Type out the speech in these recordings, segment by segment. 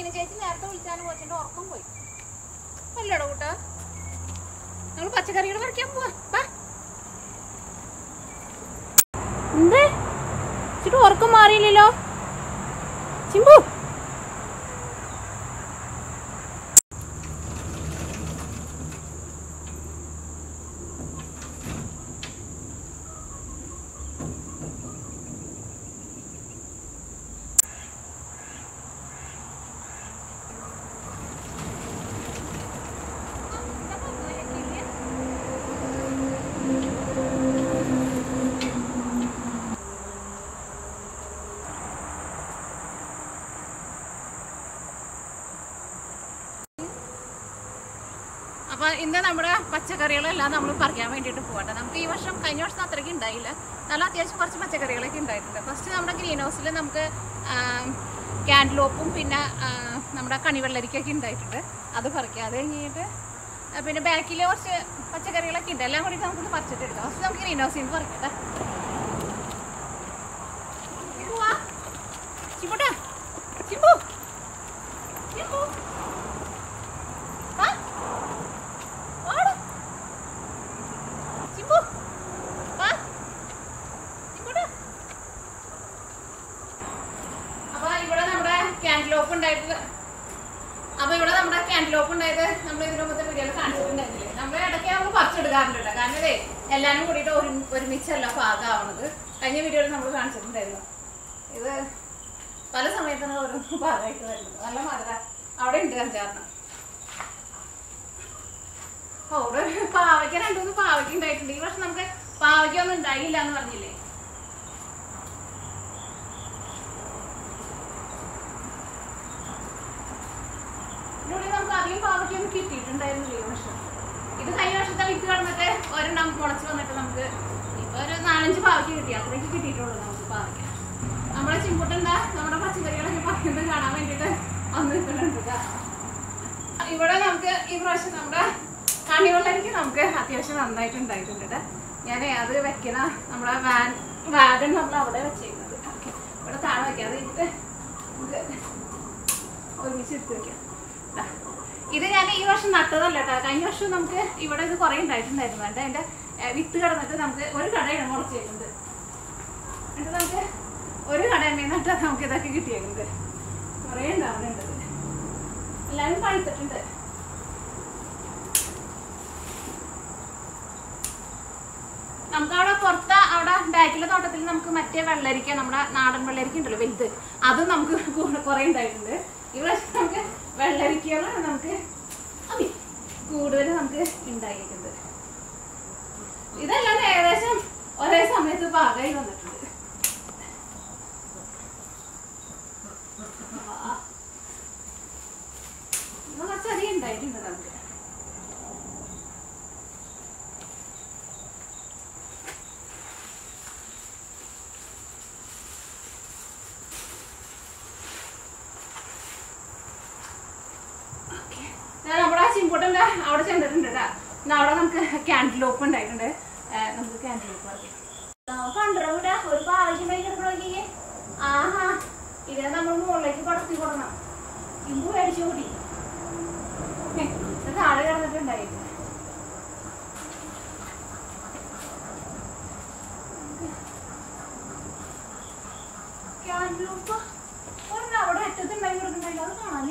മീന ചേച്ചി നേരത്തെ വിളിച്ചാലും കൊച്ചിന്റെ ഉറക്കം പോയി അല്ലടോ കൂട്ടാ ഞങ്ങൾ പച്ചക്കറികൾ പറിക്കാൻ പോവാ വാ. എന്തേ ഇച്ചിട്ട് ഉറക്കം മാറിയില്ലല്ലോ ചിമ്പു അപ്പൊ ഇന്ന് നമ്മുടെ പച്ചക്കറികളെല്ലാം നമ്മൾ പറിക്കാൻ വേണ്ടിയിട്ട് പോകട്ടെ നമുക്ക് ഈ വർഷം കഴിഞ്ഞ വർഷം അത്രയ്ക്ക് ഉണ്ടായില്ല നല്ല അത്യാവശ്യം കുറച്ച് പച്ചക്കറികളൊക്കെ ഉണ്ടായിട്ടുണ്ട് ഫസ്റ്റ് നമ്മുടെ ഗ്രീൻ ഹൗസിൽ നമുക്ക് ക്യാൻഡ്ലോപ്പും പിന്നെ ആ, നമ്മുടെ കണിവെള്ളരിക്കൊക്കെ ഉണ്ടായിട്ടുണ്ട് അത് പറിക്കാം അത് കഴിഞ്ഞിട്ട് ആ, പിന്നെ ബാക്കിൽ കുറച്ച് പച്ചക്കറികളൊക്കെ ഉണ്ട് എല്ലാം കൂടി നമുക്ക് പറിച്ചിട്ട് എടുക്കാം ഫസ്റ്റ് നമുക്ക് ഗ്രീൻ ഹൗസിൽ നിന്ന് പറിക്കട്ടെ ചിമ്പുവാ. ചിമ്പുട്ടാ. ചിമ്പു. ചിമ്പു. ആ ഓട്. ചിമ്പു. വാ. ചിമ്പുട്ടാ. അപ്പൊ ഇവിടെ നമ്മുടെ ക്യാൻഡിലോപ്പ് ഉണ്ടായിട്ട് അപ്പൊ ഇവിടെ നമ്മുടെ ക്യാൻഡിലോപ്പ് ഉണ്ടായത് നമ്മൾ ഇതിനു മുമ്പത്തെ വീഡിയോയിൽ കാണിച്ചിട്ടുണ്ടായിരുന്നില്ലേ നമ്മൾ ഇടയ്ക്ക് നമ്മൾ പറിച്ചെടുക്കാറുണ്ട് കേട്ടോ കാരണം ഇതേ എല്ലാരും കൂടിയിട്ട് ഒരു ഒരുമിച്ചല്ല പാകമാവണത് കഴിഞ്ഞ വീഡിയോയിൽ നമ്മൾ കാണിച്ചിട്ടുണ്ടായിരുന്നു ഇത് പല സമയത്താണ് ഓരോ പാകമായിട്ട് വരുന്നത് നല്ല മധുര അവിടെ ഉണ്ട് അഞ്ചാറെണ്ണം ഓ, ഇവിടെ ഒരു പാവയ്ക്ക രണ്ടുമൂന്ന് പാവയ്ക്ക ഉണ്ടായിട്ടുണ്ട് ഈ വർഷം നമുക്ക് പാവയ്ക്ക ഒന്നും ഉണ്ടായില്ല എന്ന് പറഞ്ഞില്ലേ ഇതിനുള്ളിൽ നമുക്ക് അധികം പാവയ്ക്കൊന്നും കിട്ടിയിട്ടുണ്ടായിരുന്നില്ല ഈ വർഷം ഇത് കഴിഞ്ഞ വർഷത്തെ വിത്ത് കിടന്നിട്ട് ഒരെണ്ണം മുളച്ച് വന്നിട്ട് നമുക്ക് ഇപ്പൊ ഒരു നാലഞ്ച് പാവയ്ക്ക് കിട്ടി അത്രയ്ക്ക് കിട്ടിയിട്ടുള്ളൂ നമുക്ക് പാവയ്ക്ക നമ്മുടെ ചിമ്പുട്ടുണ്ട നമ്മുടെ പച്ചക്കറികളൊക്കെ പറയുന്നത് കാണാൻ വേണ്ടിട്ട് വന്ന് നിൽക്കുന്നുണ്ട് ട്ടാ. ഇവിടെ നമുക്ക് ഈ പ്രാവശ്യം നമ്മുടെ കണിവെള്ളരിക്ക് നമുക്ക് അത്യാവശ്യം നന്നായിട്ട് ഉണ്ടായിട്ടുണ്ട് ട്ടാ. ഞാനേ അത് വെക്കണ നമ്മുടെ വാൻ വാഗൺ നമ്മൾ അവിടെ വെച്ചേക്കുന്നത് ഓക്കെ ഇവിടെ താഴെ വെക്കാം അത് കഴിഞ്ഞിട്ട് നമുക്ക് ഒരുമിച്ച് എടുത്ത് വെക്കാം ദാ. ഇത് ഞാൻ ഈ വർഷം നട്ടതല്ല കേട്ടോ കഴിഞ്ഞ വർഷം നമുക്ക് ഇവിടെ ഇത് കുറെ ഉണ്ടായിട്ടുണ്ടായിരുന്നു കേട്ടോ അതിന്റെ ഏ, വിത്ത് കിടന്നിട്ട് നമുക്ക് ഒരു കടയാണ് മുളച്ചേക്കുന്നത് എന്നിട്ട് നമുക്ക് ഒരു കടയിൽ നിന്നിട്ട് നമുക്ക് ഇതൊക്കെ കിട്ടിയേക്കുന്നത് കുറെ ഉണ്ടാവുന്നുണ്ട് ഇത്. എല്ലാവരും പഴുത്തിട്ടുണ്ട് നമുക്ക് അവിടെ പുറത്ത് അവിടെ ബാക്കിലെ തോട്ടത്തിൽ നമുക്ക് മറ്റേ വെള്ളരിക്ക നമ്മുടെ നാടൻ വെള്ളരിക്ക ഉണ്ടല്ലോ വലുത് അതും നമുക്ക് കുറെ ഉണ്ടായിട്ടുണ്ട് ഈ പ്രാവശ്യം നമുക്ക് വെള്ളരിക്കകളാണ് നമുക്ക് അതി കൂടുതൽ നമുക്ക് ഉണ്ടായിരിക്കുന്നത് ഇതെല്ലാം ഏകദേശം ഒരേ സമയത്ത് പാകമായി വന്നിട്ടുണ്ട് ആ. ഇത് കുറച്ചധികം ഉണ്ടായിട്ടുണ്ട് നമുക്ക് ഞാൻ നമ്മുടെ ചിമ്പൂട്ടൻ്റെ അവിടെ ചെന്നിട്ടുണ്ട് കേട്ടോ എന്നാ അവിടെ നമുക്ക് ക്യാൻഡിലോപ്പ് ഉണ്ടായിട്ടുണ്ട് ഏ, നമുക്ക് ക്യാൻഡിലോപ്പ് പറിക്കാം കണ്ടോ ഇവിടെ ഒരു പാവയ്ക്കുണ്ടായി കിടക്കണോക്കിയേ ആഹാ ഇതിനെ നമ്മൾ മുകളിലേക്ക് പടത്തി കൊടുക്കണം ഇമ്പു മേടിച്ചു കൂടി ഹെ, ഇത് താഴെ കിടന്നിട്ടുണ്ടായിരുന്നു ക്യാൻഡിലോപ്പ് ഒരെണ്ണം അവിടെ അറ്റത്തുണ്ടായി കിടക്കുന്നുണ്ടല്ലോ അത് കാണാൻ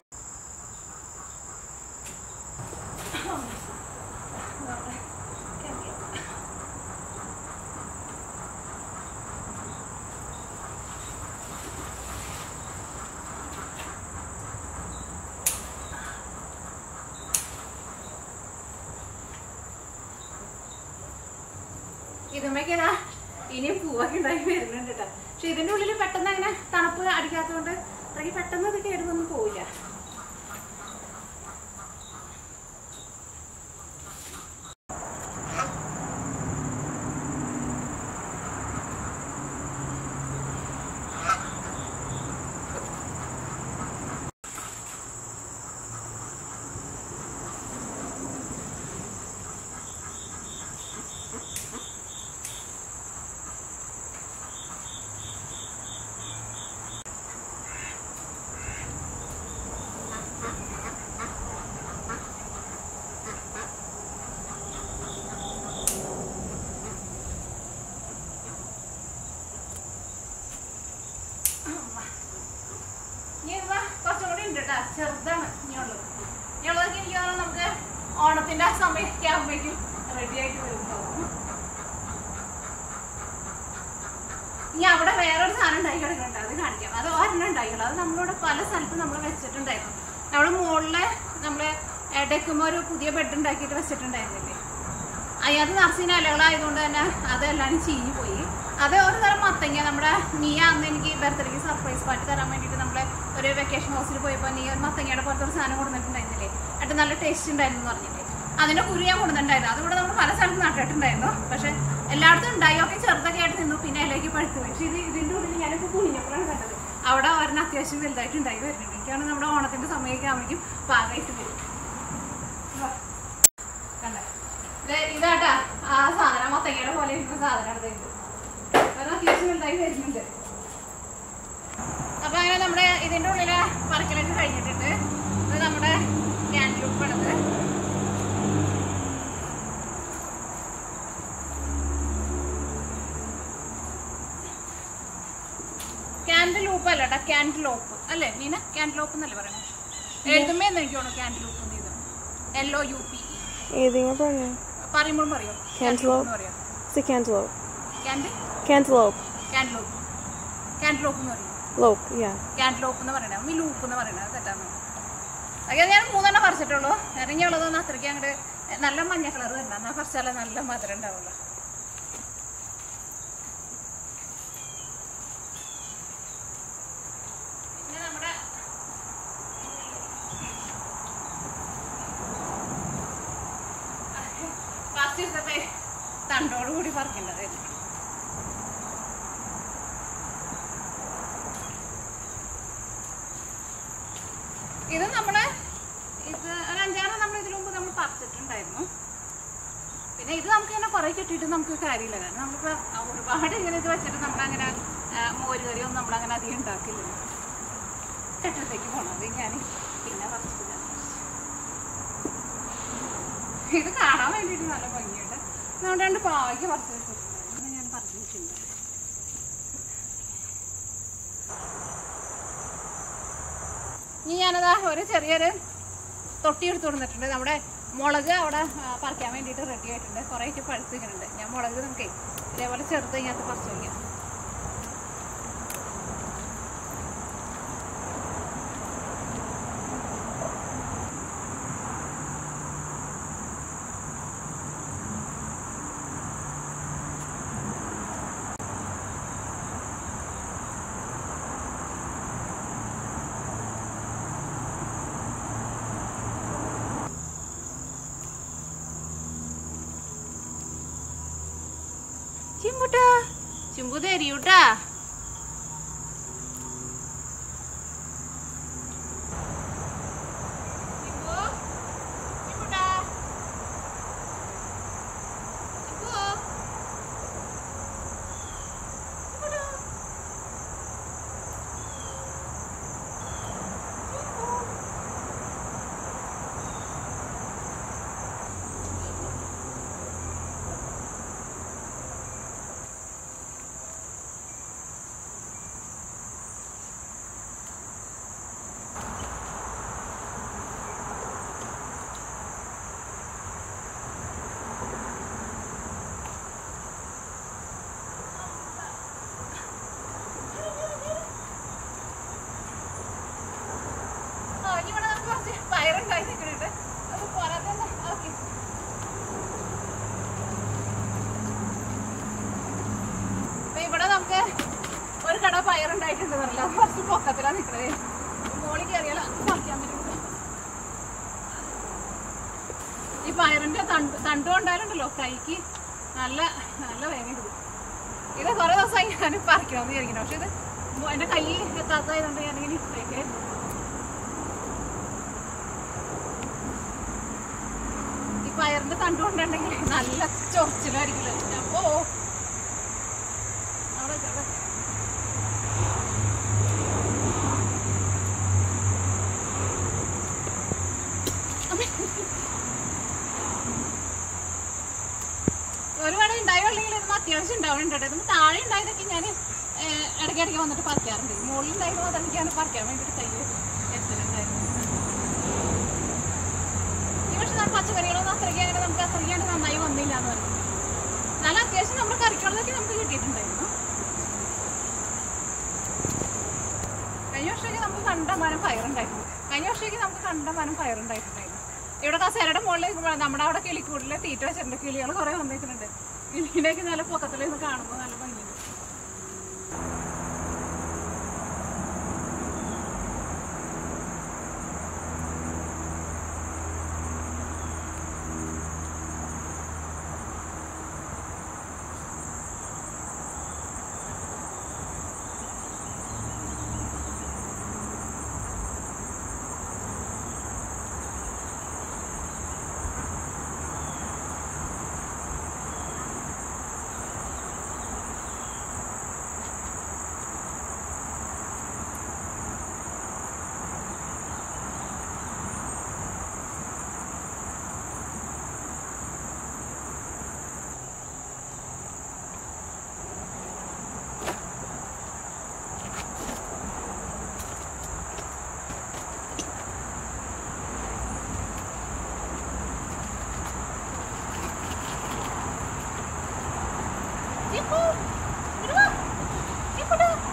ഇതുമ്മേക്കാ ഇനിയും പൂവൊക്കെ ഉണ്ടായി വരുന്നുണ്ട് കേട്ടോ പക്ഷെ ഇതിന്റെ ഉള്ളിൽ പെട്ടെന്ന് അങ്ങനെ തണുപ്പ് അടിക്കാത്തതുകൊണ്ട് അത്രയ്ക്ക് പെട്ടെന്ന് ഇത് കേടുവൊന്നും പോവില്ല ഇനി ഇതാ കുറച്ചും കൂടി ഉണ്ട് കേട്ടോ ചെറുതാണ് ഇനിയുള്ളത് ഇനിയുള്ളതൊക്കെ എനിക്ക് തോന്നുന്നു നമുക്ക് ഓണത്തിന്റെ ആ സമയമൊക്കെ ആകുമ്പോഴേക്കും റെഡി ആയിട്ട് വരുന്നുണ്ടാവും ഇനി അവിടെ വേറൊരു സാധനം ഉണ്ടാക്കി കിടക്കുന്നുണ്ട് അത് കാണിക്കാം അത് ഒരെണ്ണം ഉണ്ടാക്കിയുള്ളൂ അത് നമ്മളിവിടെ പല സ്ഥലത്തും നമ്മൾ വെച്ചിട്ടുണ്ടായിരുന്നു നമ്മുടെ മുകളിലെ നമ്മള് ഡെക്കുമ്പോൾ ഒരു പുതിയ ബെഡ് ഉണ്ടാക്കിയിട്ട് വെച്ചിട്ടുണ്ടായിരുന്നില്ലേ അതിനകത്ത് നിറച്ചിന് ഇലകളായതുകൊണ്ട് തന്നെ അതെല്ലാം ചീഞ്ഞു പോയി അത് ഒരു തരം മത്തങ്ങ നമ്മുടെ നീ അന്ന് എനിക്ക് ബർത്ത്ഡേക്ക് സർപ്രൈസ് പാർട്ടി തരാൻ വേണ്ടിയിട്ട് നമ്മൾ ഒരു വെക്കേഷൻ ഹൗസിൽ പോയപ്പോൾ നീ ഒരു മത്തങ്ങയുടെ പോലത്തെ ഒരു സാധനം കൊടുത്തിട്ടുണ്ടായിരുന്നില്ലേ എന്നിട്ട് നല്ല ടേസ്റ്റ് ഉണ്ടായിരുന്നു എന്ന് പറഞ്ഞില്ലേ അതിന്റെ കുരു ഞാൻ കൊടുത്തിട്ടുണ്ടായിരുന്നു അതുകൂടെ നമ്മൾ പല സ്ഥലത്ത് നട്ടിട്ടുണ്ടായിരുന്നു പക്ഷെ എല്ലായിടത്തും ഉണ്ടായൊക്കെ ചെറുതൊക്കെ ആയിട്ട് നിന്നു പിന്നെ അതിലേക്ക് പഴുത്തു പോയി. പക്ഷെ ഇത് ഇതിന്റെ ഉള്ളിൽ ഞാനിപ്പോൾ കുഞ്ഞപ്പോഴാണ് കണ്ടത് അവിടെ ഒരെണ്ണം അത്യാവശ്യം വലുതായിട്ട് ഉണ്ടായി വരുന്നുണ്ട് എനിക്കാണ് നമ്മുടെ ഓണത്തിന്റെ സമയമൊക്കെ ആവുമ്പോഴേക്കും പാകമായിട്ട് വരും വാ. കണ്ടേ? ഇത് ഇതാട്ടാ ആ സാധനം മത്തങ്ങയുടെ പോലെ ഇരിക്കുന്ന സാധനമാണ് ഇത് അത് അത്യാവശ്യം വലുതായി വരുന്നുണ്ട് അപ്പൊ അങ്ങനെ നമ്മുടെ ഇതിന്റെ ഉള്ളില് പറക്കലൊക്കെ കഴിഞ്ഞിട്ടുണ്ട് ഇത് നമ്മുടെ ക്യാൻറ്റീൻ ക്യാൻറ്റലൂപ്പ് അല്ല കേട്ടോ ക്യാൻറ്റലോപ്പ് അല്ലേ മീന ക്യാൻറ്റലോപ്പ് എന്നല്ലേ പറയണേ എഴുതുമ്പോ എന്ന് എനിക്ക് തോന്നുന്നു ക്യാൻറ്റലൂപ്പ് എന്ന് ഇത് എൽ ഒ യു പി ഏതിങ്ങ പറഞ്ഞു പറയുമ്പോഴും പറയോ Cantaloupe. പറയോ It's a cantaloupe. Cant Cantaloupe. Cantaloupe cantaloupe എന്ന് പറയും Lope, yeah. ക്യാൻറ്റലോപ്പ് എന്ന് പറയണത് മീ ലൂപ്പ് എന്ന് പറയണത് തെറ്റാന്ന് അതൊക്കെ ഞാൻ മൂന്നെണ്ണം പറിച്ചിട്ടുള്ളൂ ഇറങ്ങിയുള്ളതൊന്നും അത്രയ്ക്ക് അങ്ങോട്ട് നല്ല മഞ്ഞ കളർ തന്നെ എന്നാൽ പറിച്ചാലേ നല്ല മധുരം ഉണ്ടാവുള്ളൂ പിന്നെ നമ്മുടെ ഫസ്റ്റ് ദിവസത്തെ തണ്ടോട് കൂടി പറിക്കേണ്ടതായിരുന്നു ഇത് നമ്മള് ഇത് ഒരു അഞ്ചാറ് നമ്മൾ ഇതിനു മുമ്പ് നമ്മൾ പറിച്ചിട്ടുണ്ടായിരുന്നു പിന്നെ ഇത് നമുക്ക് ഇങ്ങനെ കുറെ കിട്ടിയിട്ട് നമുക്ക് കാര്യമില്ല കാരണം നമ്മളിപ്പോ ഒരുപാട് ഇങ്ങനെ ഇത് വെച്ചിട്ട് നമ്മളങ്ങനെ ആ, മോര് കറിയൊന്നും നമ്മളങ്ങനെ അധികം ഉണ്ടാക്കില്ല ചട്ടത്തേക്ക് പോണം അത് ഞാൻ പിന്നെ പറിച്ചിട്ടില്ല ഇത് കാണാൻ വേണ്ടിയിട്ട് നല്ല ഭംഗിയുണ്ട് നമ്മുടെ രണ്ട് പാവയ്ക്ക് പറിച്ച് വെച്ചിട്ടുണ്ട് ഞാൻ പറിച്ച് വെച്ചിട്ടുണ്ട് ഇനി ഞാനതാ ഒരു ചെറിയൊരു തൊട്ടി എടുത്തു കൊടുത്തിട്ടുണ്ട് നമ്മുടെ മുളക് അവിടെ ആ, പറിക്കാൻ വേണ്ടിയിട്ട് റെഡി ആയിട്ടുണ്ട് കുറേ ആയിട്ട് പഴുത്തിക്കുന്നുണ്ട് ഞാൻ മുളക് നമുക്ക് ഇതേപോലെ ചെറുത്ത് ഇതിനകത്ത് പറിച്ചു വയ്ക്കാം ചിമ്പുട്ടാ ചിമ്പു തരിയൂട്ടാ ചിമ്പു ചിമ്പുട്ടാ ചിമ്പു ചിമ്പുട്ടാ ആ, ഇനി ഇവിടെ നമുക്ക് കുറച്ച് പയറുണ്ടായി നിൽക്കുന്നുണ്ട്. അത് പോരാതെ തന്നെ. ഓക്കേ. അപ്പൊ ഇവിടെ നമുക്ക് ഒരു കട പയറുണ്ടായിട്ടുണ്ട് നല്ല അത് കുറച്ച് പൊക്കത്തിലാ നിൽക്കണത് മോളിൽ കയറിയാൽ അത് പറിക്കാൻ പറ്റും ഈ പയറിന്റെ തണ്ട് തണ്ട് കൊണ്ടാലുണ്ടല്ലോ കൈക്ക് നല്ല നല്ല വേദന എടുക്കും ഇത് കുറെ ദിവസമായി ഞാൻ പറിക്കണമെന്ന് വിചാരിക്കണം പക്ഷെ ഇത് മോ- എന്റെ കൈ എത്താത്തതായതുകൊണ്ട് ഞാനിങ്ങനെ ഇട്ടേക്ക് ഈ പയറിന്റെ തണ്ട് കൊണ്ടുണ്ടെങ്കിൽ നല്ല ചൊറിച്ചിലായിരിക്കില്ല അപ്പോ അവിടെ വെക്ക്, അവിടെ വെക്ക്. ഒരുപാട് ഉണ്ടായുള്ളെങ്കിൽ ഇതൊന്നും അത്യാവശ്യം ഉണ്ടാവുന്നുണ്ട് കേട്ടോ ഇതൊന്നും താഴെ ഉണ്ടായതൊക്കെ ഞാൻ ഇടയ്ക്ക് ഇടയ്ക്കിടയ്ക്ക് വന്നിട്ട് പറിക്കാറുണ്ട് മുകളിലുണ്ടായിരുന്നു അതെനിക്കാണ് പറിക്കാൻ വേണ്ടിയിട്ട് തൈ എത്തുന്നുണ്ടായിരുന്നു ഈ വർഷം നമ്മൾ പച്ചക്കറികളൊന്നും അത്രയ്ക്ക് അങ്ങനെ നമുക്ക് അത്രയ്ക്കാണ് നന്നായി വന്നില്ല എന്ന് പറഞ്ഞു നല്ല അത്യാവശ്യം നമ്മുടെ കറിക്കുള്ളതൊക്കെ നമുക്ക് കിട്ടിയിട്ടുണ്ടായിരുന്നു കഴിഞ്ഞ വർഷമൊക്കെ നമുക്ക് കണ്ടമാനം പയറുണ്ടായിരുന്നു കഴിഞ്ഞ വർഷമൊക്കെ നമുക്ക് കണ്ടമാനം പയറുണ്ടായിട്ടുണ്ടായിരുന്നു ഇവിടെ കസേരയുടെ മുകളിൽ ഇരിക്കുമ്പോൾ നമ്മുടെ അവിടെ കിളിക്കൂടിലെ തീറ്റ വെച്ചിട്ടുണ്ട് കിളികൾ കുറെ വന്നിരിക്കുന്നുണ്ട് കിളിയുടെയൊക്കെ നല്ല പൊക്കത്തിൽ നിന്ന് കാണുമ്പോൾ നല്ല ഭംഗിയുണ്ട് Chico, ഇങ്ങട് വാ. ഇങ്ങോട്ട് വാ.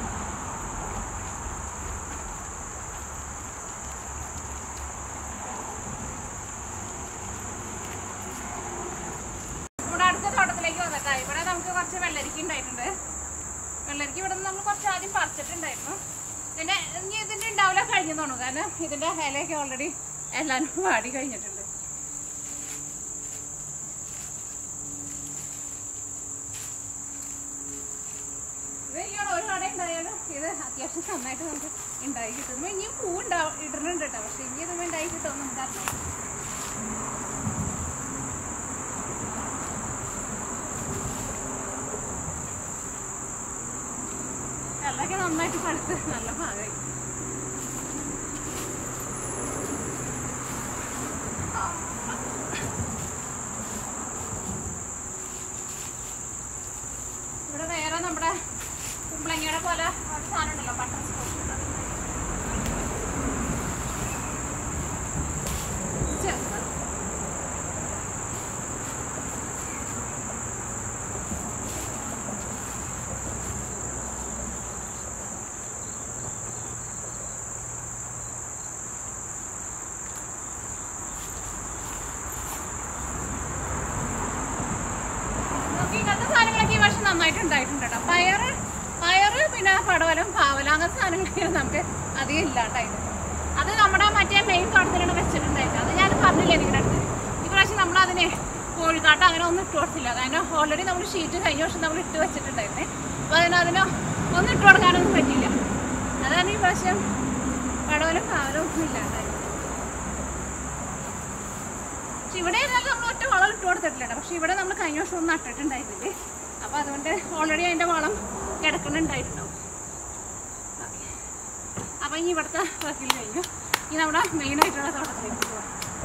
ഇവിടെ അടുത്ത തോട്ടത്തിലേക്ക് വന്നിട്ടാ ഇവിടെ നമുക്ക് കുറച്ച് വെള്ളരിക്ക ഉണ്ടായിട്ടുണ്ട് വെള്ളരിക്ക ഇവിടെ നിന്ന് നമ്മൾ കുറച്ച് ആദ്യം പറിച്ചിട്ടുണ്ടായിരുന്നു പിന്നെ ഇനി ഇതിന്റെ ഉണ്ടാവില്ല കഴിഞ്ഞു തോന്നുന്നു കാരണം ഇതിന്റെ ഇലയൊക്കെ ഓൾറെഡി എല്ലാവരും വാടി കഴിഞ്ഞിട്ടുണ്ട് വലിയാണ് ഒരു കട ഉണ്ടായാലും ഇത് അത്യാവശ്യം നന്നായിട്ട് നമുക്ക് ഉണ്ടായി കിട്ടും ഇനിയും പൂ ഉണ്ടാവും ഇടുന്നുണ്ട് കേട്ടോ പക്ഷെ ഇനി ഇതും ഉണ്ടായി കിട്ടുമെന്ന് നമുക്ക് അറിയാം വെള്ളമൊക്കെ നന്നായിട്ട് പഴുത്ത് നല്ല ഭാഗമായി ഇവിടെ വേറെ നമ്മുടെ കുമ്പളങ്ങയുടെ പോലെ ഒരു സാധനം ഉണ്ടല്ലോ ബട്ടർ സ്കോച്ച് ചെറുത് നമുക്ക് ഇങ്ങനത്തെ സാധനങ്ങളൊക്കെ ഈ വർഷം നന്നായിട്ട് ഉണ്ടായിട്ടുണ്ട് കേട്ടോ പയറ് പയറ് പിന്നെ പടവലം പാവല അങ്ങനത്തെ സാധനങ്ങളൊക്കെ നമുക്ക് അധികം ഇല്ലാണ്ടായിരുന്നു അത് നമ്മുടെ മറ്റേ മെയിൻ തോട്ടത്തിലാണ് വെച്ചിട്ടുണ്ടായിരുന്നത് അത് ഞാൻ പറഞ്ഞില്ലേ നിങ്ങളുടെ അടുത്ത് ഇപ്രാവശ്യം നമ്മൾ അതിനെ കോഴിക്കാട്ടം അങ്ങനെ ഒന്നും ഇട്ട് കൊടുത്തില്ല കാരണം ഓൾറെഡി നമ്മൾ ഷീറ്റ് കഴിഞ്ഞ വർഷം നമ്മൾ ഇട്ട് വെച്ചിട്ടുണ്ടായിരുന്നേ അപ്പോൾ അതിന് അതിന് ഒന്നും ഇട്ട് കൊടുക്കാനൊന്നും പറ്റില്ല അതാണ് ഈ പ്രാവശ്യം പടവലും പാവലും ഒന്നും ഇല്ലാണ്ടായിരുന്നു പക്ഷെ ഇവിടെ ആയിരുന്നാലും നമ്മൾ ഒറ്റ വളം ഇട്ട് കൊടുത്തിട്ടില്ല കേട്ടോ. പക്ഷെ ഇവിടെ നമ്മൾ കഴിഞ്ഞ വർഷം ഒന്നും നട്ടിട്ടുണ്ടായിരുന്നില്ലേ അപ്പൊ അതുകൊണ്ട് ഓൾറെഡി അതിന്റെ വളം കിടക്കുന്നുണ്ടായിട്ടുണ്ടാവും Okay. അപ്പൊ ഇനി ഇവിടുത്തെ വർക്കിൽ കഴിഞ്ഞു ഇനി നമ്മുടെ മെയിൻ ആയിട്ടുള്ള തോട്ടത്തിലേക്ക് പോവാം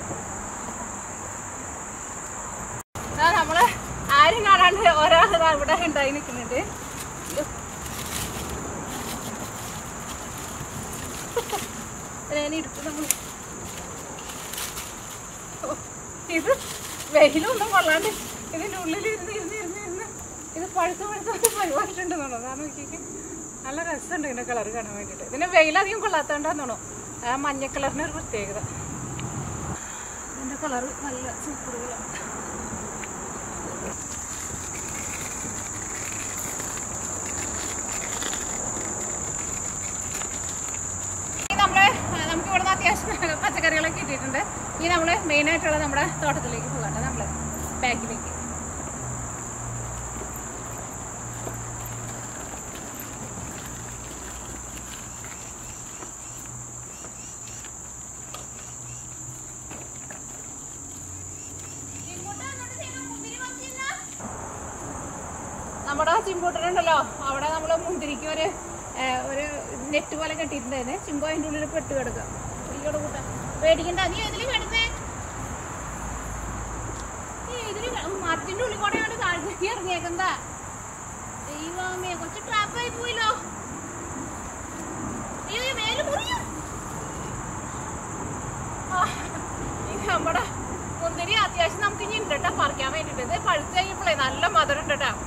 ഇതാ നമ്മള് ആരും കാണാണ്ട് ഒരാൾ ഇതാ ഇവിടെ ഉണ്ടായി നിൽക്കുന്നുണ്ട് എടുത്ത് നമ്മൾ ഇത് വെയിലൊന്നും കൊള്ളാണ്ട് ഇതിന്റെ ഉള്ളിൽ ഇരുന്ന് ഇരുന്ന് ഇരുന്ന് ഇരുന്ന് ഇത് പഴുത്ത് പഴുത്ത് പരിപാടിയിട്ടുണ്ടെന്നുള്ളൂ കാരണം നോക്കിക്ക് നല്ല രസമുണ്ട് ഇതിന്റെ കളർ കാണാൻ വേണ്ടിയിട്ട് ഇതിന് വെയിലധികം കൊള്ളാത്തോണ്ടാന്നോണോ ആ മഞ്ഞ കളറിന് ഒരു പ്രത്യേകത ഇതിന്റെ കളർ നല്ല സൂപ്പർ കളർ നമ്മള് നമുക്ക് ഇവിടുന്ന് അത്യാവശ്യം പച്ചക്കറികളൊക്കെ കിട്ടിയിട്ടുണ്ട് ഇനി നമ്മള് മെയിൻ ആയിട്ടുള്ള നമ്മുടെ തോട്ടത്തിലേക്ക് പോകട്ടെ നമ്മള് ബാക്കിലേക്ക് നമ്മുടെ ചിമ്പൂട്ടനുണ്ടല്ലോ അവിടെ നമ്മൾ മുന്തിരിക്ക് ഒരു ഏ, ഒരു നെറ്റ് പോലെ കെട്ടിയിട്ടുണ്ടായിരുന്നേ ചിമ്പോ അതിൻ്റെ ഉള്ളിൽ പെട്ട് കിടക്കുക ഇതിലൂടെ കൂട്ടാ പേടിക്കണ്ട നീ ഇതിൽ കിടന്നേ നീ ഇതില് മരത്തിന്റെ ഉള്ളിൽ കൂടെയാണ് താഴ്ത്തേക്ക് ഇറങ്ങിയേക്കെന്താ ദൈവമേ കൊച്ചു ട്രാപ്പായി പോയില്ലോ നല്ല മധുരം ഉണ്ട് കേട്ടോ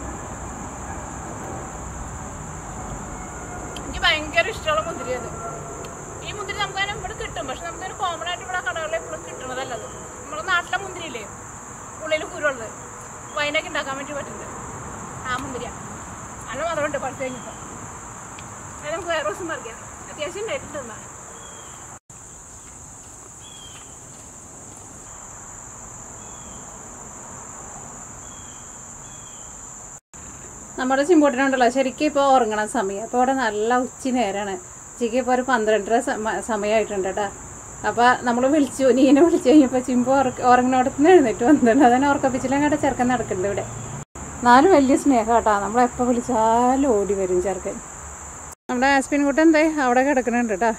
എനിക്ക് ഭയങ്കര ഇഷ്ടമുള്ള മുന്തിരി അത് ഈ മുന്തിരി നമുക്ക് അതിന് ഇവിടെ കിട്ടും പക്ഷെ നമുക്കൊരു കോമൺ ആയിട്ട് ഇവിടെ കടകളിൽ എപ്പോഴും കിട്ടണതല്ല അത് നമ്മുടെ നാട്ടിലെ മുന്തിരിയില്ലേ ഉള്ളിൽ കുരുള്ളത് വൈനൊക്കെ ഉണ്ടാക്കാൻ വേണ്ടി പറ്റുന്നത് ആ മുന്തിരിയ നല്ല മധുരമുണ്ട് പഴുത്ത് കഴിഞ്ഞപ്പോൾ അത് നമുക്ക് വേറെ ദിവസം പറിക്കാം അത്യാവശ്യം ഉണ്ടായിട്ടുണ്ട് എന്നാ നമ്മുടെ ചിമ്പോട്ടിനുണ്ടല്ലോ ശരിക്കും ഇപ്പോൾ ഉറങ്ങണ സമയം അപ്പോൾ ഇവിടെ നല്ല ഉച്ച നേരമാണ് ഉച്ചയ്ക്ക് ഇപ്പോൾ ഒരു പന്ത്രണ്ടര സമ- സമയമായിട്ടുണ്ട് കേട്ടോ അപ്പോൾ നമ്മൾ വിളിച്ചു നീനെ വിളിച്ചു കഴിഞ്ഞപ്പോൾ ചിമ്പു ഉറങ്ങിനോടത്തുനിന്ന് എഴുന്നേറ്റ് വന്നിട്ടുണ്ട് അതിനെ ഉറക്കപ്പിച്ചിലങ്ങാട്ട് ചെറുക്കൻ നടക്കുന്നുണ്ട് ഇവിടെ നാല് വലിയ സ്നേഹം കേട്ടോ നമ്മളെപ്പോൾ വിളിച്ചാലും ഓടി വരും ചെറുക്കൻ നമ്മുടെ ആസ്പിൻ കുട്ടൻ എന്തേ അവിടെ കിടക്കുന്നുണ്ട് കേട്ടോ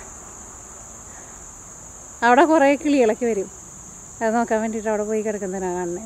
അവിടെ കുറേ കിളികളൊക്കെ വരും അത് നോക്കാൻ വേണ്ടിയിട്ട് അവിടെ പോയി കിടക്കുന്നതിനാണ് കാണുന്നത്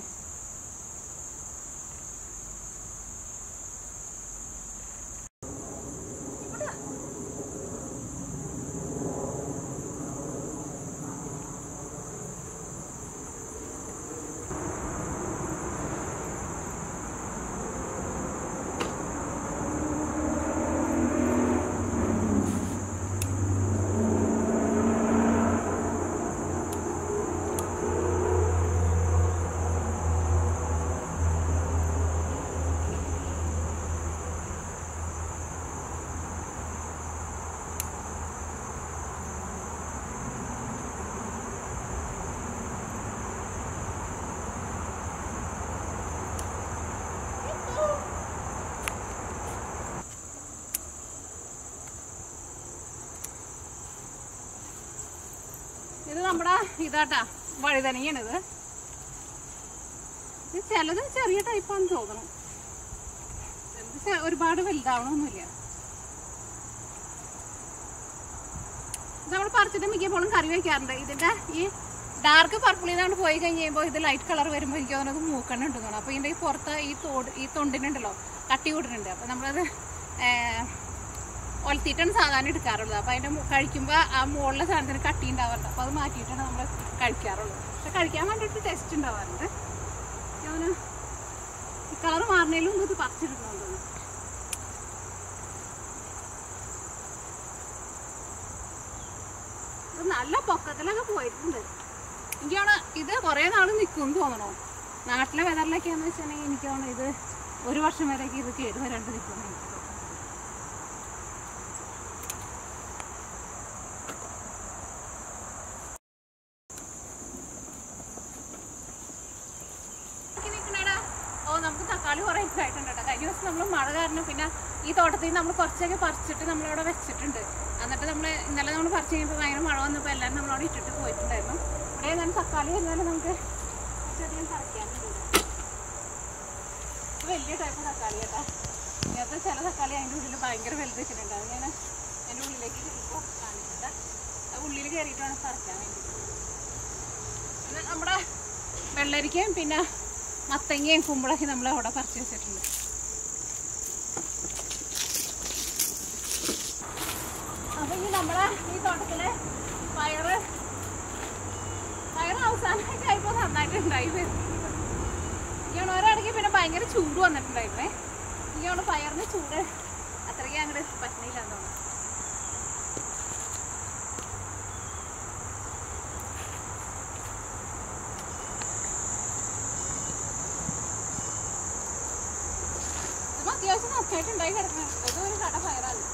ഇത് നമ്മുടെ ഇതാട്ടാ വഴുതനങ്ങയാണിത് ഇത് ചിലത് ചെറിയ ടൈപ്പാന്ന് തോന്നണം ഇത് ചെ- ഒരുപാട് വലുതാവണമൊന്നുമില്ല ഇത് നമ്മൾ പറിച്ചിട്ട് മിക്കപ്പോഴും കറി വെക്കാറുണ്ട് ഇതിന്റെ ഈ ഡാർക്ക് പർപ്പിൾ ഇതാണ്ട് പോയി കഴിഞ്ഞ് കഴിയുമ്പോൾ ഇത് ലൈറ്റ് കളർ വരുമ്പോൾ എനിക്ക് തോന്നുന്നത് മൂക്കെണ്ണ ഉണ്ട് തോന്നുന്നു അപ്പോൾ ഇതിന്റെ ഈ പുറത്ത് ഈ തോട് ഈ തൊണ്ടിനുണ്ടല്ലോ കട്ടി കൂട്ടുന്നുണ്ട് അപ്പോൾ നമ്മളത് ഏഹ്, ഒലത്തിയിട്ടാണ് സാധാരണ എടുക്കാറുള്ളത് അപ്പോൾ അതിൻ്റെ കഴിക്കുമ്പോൾ ആ മുകളിലെ സാധനത്തിന് കട്ടി ഉണ്ടാവാറുണ്ട് അപ്പോൾ അത് മാറ്റിയിട്ടാണ് നമ്മൾ കഴിക്കാറുള്ളത് പക്ഷെ കഴിക്കാൻ വേണ്ടിയിട്ട് ടേസ്റ്റ് ഉണ്ടാവാറുണ്ട് ഞാൻ ഈ കളർ മാറുന്നതിലും മുമ്പ് ഇത് പറിച്ചെടുക്കണം തോന്നുന്നു ഇത് നല്ല പൊക്കത്തിലൊക്കെ പോയിട്ടുണ്ട് എനിക്കാണ് ഇത് കുറേ നാൾ നിൽക്കും തോന്നണോ നാട്ടിലെ വെതറിലൊക്കെയാന്ന് വെച്ചിട്ടുണ്ടെങ്കിൽ എനിക്ക് തോന്നുന്നു ഇത് ഒരു വർഷം വരെയൊക്കെ ഇത് കേട് വരാണ്ട് നിൽക്കുന്നു എനിക്ക് തോന്നുന്നു നോക്കി നിക്കണെടാ. ഓ നമുക്ക് തക്കാളി കുറെ ഇട്ടായിട്ടുണ്ട് കേട്ടോ കഴിഞ്ഞ ദിവസം നമ്മൾ മഴ കാരണം പിന്നെ ഈ തോട്ടത്തിൽ നിന്ന് നമ്മൾ കുറച്ചൊക്കെ പറിച്ചിട്ട് നമ്മളവിടെ വെച്ചിട്ടുണ്ട് എന്നിട്ട് നമ്മൾ ഇന്നലെ നമ്മൾ പറിച്ച് കഴിഞ്ഞപ്പോൾ ഭയങ്കര മഴ വന്നപ്പോൾ എല്ലാവരും നമ്മളവിടെ ഇട്ടിട്ട് പോയിട്ടുണ്ടായിരുന്നു ഇവിടെ ഏതായാലും തക്കാളി വരുന്നാലും നമുക്ക് ചെറിയ പറിക്കാനുണ്ട് ഇത് വലിയ ടൈപ്പ് തക്കാളി കേട്ടോ ഇങ്ങനത്തെ ചില തക്കാളി അതിൻ്റെ ഉള്ളിൽ ഭയങ്കര വലുത് വെച്ചിട്ടുണ്ട് അത് ഞാൻ അതിൻ്റെ ഉള്ളിലേക്ക് ചെല്ലുമ്പോൾ കാണിച്ചിട്ട് ആ ഉള്ളിൽ കയറിയിട്ട് വേണം പറിക്കാൻ വേണ്ടി ഇത് നമ്മുടെ വെള്ളരിക്കയും പിന്നെ മത്തങ്ങയും കുമ്പളൊക്കെ നമ്മൾ അവിടെ പറിച്ച് വെച്ചിട്ടുണ്ട് അപ്പൊ ഇനി നമ്മളെ ഈ തോട്ടത്തില് പയറ് പയറ് അവസാനമൊക്കെ ആയപ്പോ നന്നായിട്ട് ഉണ്ടായി വരുന്നുണ്ട് ഇങ്ങനെ ഒരിടയ്ക്ക് പിന്നെ ഭയങ്കര ചൂട് വന്നിട്ടുണ്ടായിരുന്നേ ഇങ്ങനെ പയറിന് ചൂട് അത്രയ്ക്ക് അങ്ങോട്ട് പറ്റുന്നില്ല തോന്നുന്നു ഇത് അത്യാവശ്യം നന്നായിട്ട് ഉണ്ടായി കിടക്കുന്നത് ഇത് ഒരു കട പയറാണ്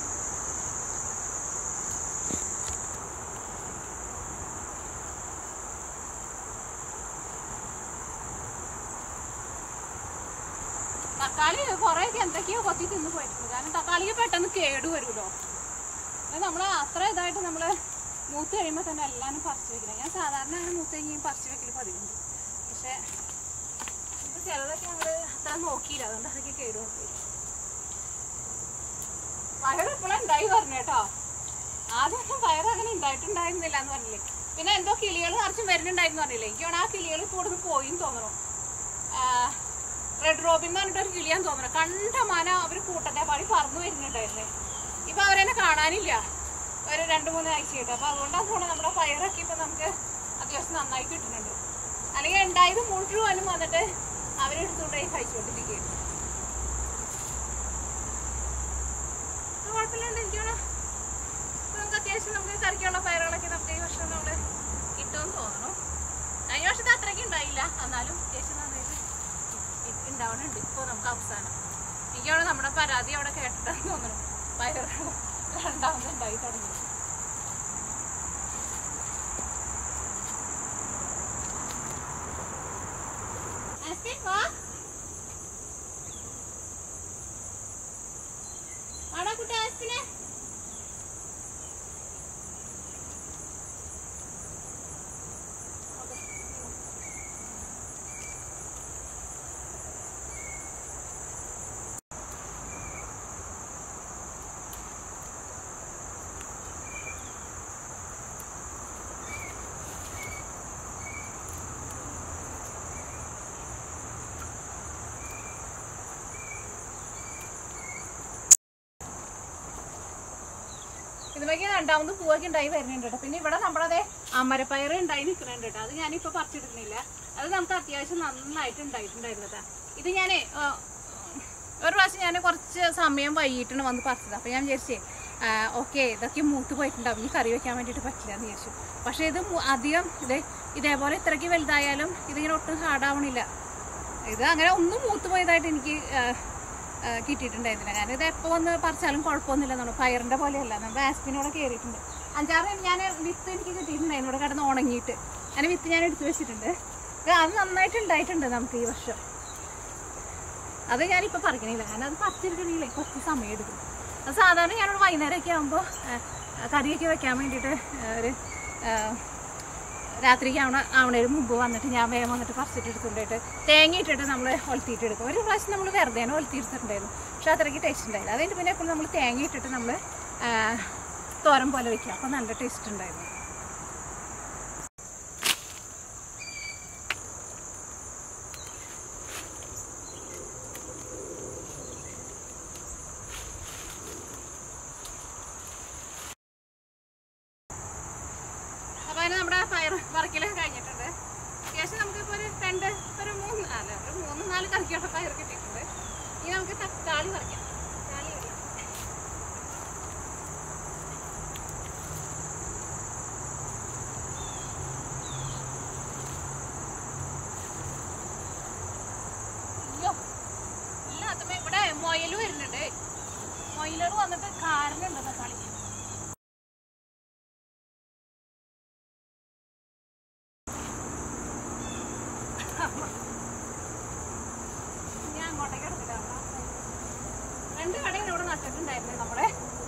തക്കാളി കുറേയൊക്കെ എന്തൊക്കെയോ കൊത്തി തിന്ന് പോയിട്ടുണ്ട് കാരണം തക്കാളിക്ക് പെട്ടെന്ന് കേട് വരുമല്ലോ അത് നമ്മൾ അത്ര ഇതായിട്ട് നമ്മൾ മൂത്ത് കഴിയുമ്പോൾ തന്നെ എല്ലാവരും പറിച്ച് വെക്കണം ഞാൻ സാധാരണ അങ്ങനെ മൂത്ത് കഴിഞ്ഞ് പറിച്ച് വെക്കൽ പതിവുണ്ട് പക്ഷേ ഇത് ചിലതൊക്കെ ഞങ്ങൾ അത്ര നോക്കിയില്ല അതുകൊണ്ട് അതൊക്കെ കേട് വന്നു പയർ ഇപ്പോഴും ഉണ്ടായി പറഞ്ഞു കേട്ടോ ആദ്യമൊന്നും പയർ അങ്ങനെ ഉണ്ടായിട്ടുണ്ടായിരുന്നില്ല എന്ന് പറഞ്ഞില്ലേ പിന്നെ എന്തോ കിളികൾ നിറച്ചും വരുന്നുണ്ടായിരുന്നു പറഞ്ഞില്ലേ എനിക്ക് വേണം ആ കിളികൾ ഇപ്പോൾ ഇവിടുന്ന് പോയിന്ന് തോന്നണു റെഡ് റോബിൻ എന്ന് പറഞ്ഞിട്ട് ഒരു കിളിയാന്ന് തോന്നണം കണ്ട മന അവർ കൂട്ടത്തെ പാടി പറന്നു വരുന്നുണ്ടായിരുന്നേ ഇപ്പൊ അവരെന്നെ കാണാനില്ല ഒരു രണ്ട് മൂന്ന് ആഴ്ചയായിട്ട് അപ്പൊ അതുകൊണ്ടാണ് തോന്നുന്നത് നമ്മുടെ പയറൊക്കെ ഇപ്പൊ നമുക്ക് അത്യാവശ്യം നന്നായി കിട്ടുന്നുണ്ട് അല്ലെങ്കിൽ ഉണ്ടായത് മുഴുവനും വന്നിട്ട് അവരെടുത്തുകൊണ്ടായി കഴിച്ചുകൊണ്ടിരിക്കുകയാണ് അത് കുഴപ്പമില്ലാണ്ട് എനിക്ക് തോന്നുന്നു ഇപ്പൊ നമുക്ക് അത്യാവശ്യം നമുക്ക് കറിക്കുള്ള പയറുകളൊക്കെ നമുക്ക് ഈ വർഷം നമ്മള് കിട്ടുമെന്ന് തോന്നുന്നു കഴിഞ്ഞ വർഷത്തെ അത്രയ്ക്ക് ഉണ്ടായില്ല എന്നാലും അത്യാവശ്യം നന്നായിട്ട് ഇ- ഉണ്ടാവണുണ്ട് ഇപ്പോൾ നമുക്ക് അവസാനം എനിക്കവിടെ നമ്മുടെ പരാതി അവിടെ കേട്ടിട്ടാന്ന് തോന്നുന്നു പയറുകൾ രണ്ടാമത് ഉണ്ടായി തുടങ്ങി ആസ്റ്റിൻ, വാ. വാടാ കുട്ടി ആസ്റ്റിനെ. ഇതുമൊക്കെ രണ്ടാമത് പൂവൊക്കെ ഉണ്ടായി വരുന്നുണ്ട് കേട്ടോ പിന്നെ ഇവിടെ നമ്മളതെ അമരപ്പയർ ഉണ്ടായി നിൽക്കുന്നുണ്ട് കേട്ടോ അത് ഞാനിപ്പോ പറിച്ചെടുക്കുന്നില്ല അത് നമുക്ക് അത്യാവശ്യം നന്നായിട്ട് ഉണ്ടായിട്ടുണ്ടായിരുന്നു കേട്ടോ ഇത് ഞാനേ ആ, ഒരു പ്രാവശ്യം ഞാൻ കുറച്ച് സമയം വൈകിട്ടാണ് വന്ന് പറിച്ചത് അപ്പൊ ഞാൻ വിചാരിച്ചേ ഓക്കെ ഇതൊക്കെ മൂത്ത് പോയിട്ടുണ്ടാവും ഈ കറി വെക്കാൻ വേണ്ടിയിട്ട് പറ്റില്ല എന്ന് വിചാരിച്ചു പക്ഷെ ഇത് മു- അധികം ഇത് ഇതേപോലെ ഇത്രയ്ക്ക് വലുതായാലും ഇതിങ്ങനെ ഒട്ടും ഹാർഡാവണില്ല ഇത് അങ്ങനെ ഒന്നും മൂത്ത് പോയതായിട്ട് എനിക്ക് ആ, ആ, കിട്ടിയിട്ടുണ്ടായിരുന്നില്ല ഞാൻ ഇത് എപ്പോൾ വന്ന് പറിച്ചാലും കുഴപ്പമൊന്നുമില്ല നമ്മൾ പയറിന്റെ പോലെയല്ല നമ്മൾ ആസ്പിനോടെ കയറിയിട്ടുണ്ട് അഞ്ചാറ് ഞാൻ വിത്ത് എനിക്ക് കിട്ടിയിട്ടുണ്ടായിരുന്നു ഇവിടെ കിടന്ന് ഉണങ്ങിയിട്ട് അങ്ങനെ വിത്ത് ഞാൻ എടുത്തു വെച്ചിട്ടുണ്ട് ഇത് അത് നന്നായിട്ട് ഉണ്ടായിട്ടുണ്ട് നമുക്ക് ഈ വർഷം അത് ഞാനിപ്പോൾ പറിക്കണില്ല കാരണം അത് പറിച്ചെടുക്കണമെങ്കിലേ കുറച്ച് സമയം എടുക്കും അത് സാധാരണ ഞാനൊരു വൈകുന്നേരമൊക്കെ ആകുമ്പോൾ കറിയൊക്കെ വെക്കാൻ വേണ്ടിയിട്ട് ആ, ഒരു ആ, രാത്രിക്ക് ആവണ ആവണേന് മുമ്പ് വന്നിട്ട് ഞാൻ വേഗം വന്നിട്ട് പറിച്ചിട്ട് എടുത്തുകൊണ്ടിട്ട് തേങ്ങ ഇട്ടിട്ട് നമ്മൾ ഒലത്തിയിട്ട് എടുക്കും ഒരു പ്രാവശ്യം നമ്മൾ വെറുതെ ഒലത്തിയെടുത്തിട്ടുണ്ടായിരുന്നു പക്ഷെ അത്രയ്ക്ക് ടേസ്റ്റ് ഉണ്ടായില്ല അതിൻ്റെ പിന്നെ എപ്പോഴും നമ്മൾ തേങ്ങ ഇട്ടിട്ട് നമ്മൾ തോരൻ പോലെ വെക്കുക അപ്പോൾ നല്ല ടേസ്റ്റ് ഉണ്ടായിരുന്നു അപ്പൊ അതിന് നമ്മുടെ പയർ പറിക്കലൊക്കെ കഴിഞ്ഞിട്ടുണ്ട് അത്യാവശ്യം നമുക്കിപ്പോൾ ഒരു രണ്ട് ഒരു മൂന്ന് അല്ല ഒരു മൂന്ന് നാല് കറിക്കുള്ള പയർ കിട്ടിയിട്ടുണ്ട് ഇനി നമുക്ക് തക്കാളി പറിക്കാം തക്കാളി ഇടാം. അയ്യോ ഇല്ലാത്തപ്പോ ഇവിടെ മൊയല് വരുന്നുണ്ട് മൊയിലുകൾ വന്നിട്ട് കാരണുണ്ട് തക്കാളി ഞാൻ അങ്ങോട്ടേക്ക് എടുത്തിട്ടാ രണ്ട് കടയിൽ ഇവിടെ നട്ടിട്ടുണ്ടായിരുന്നു നമ്മുടെ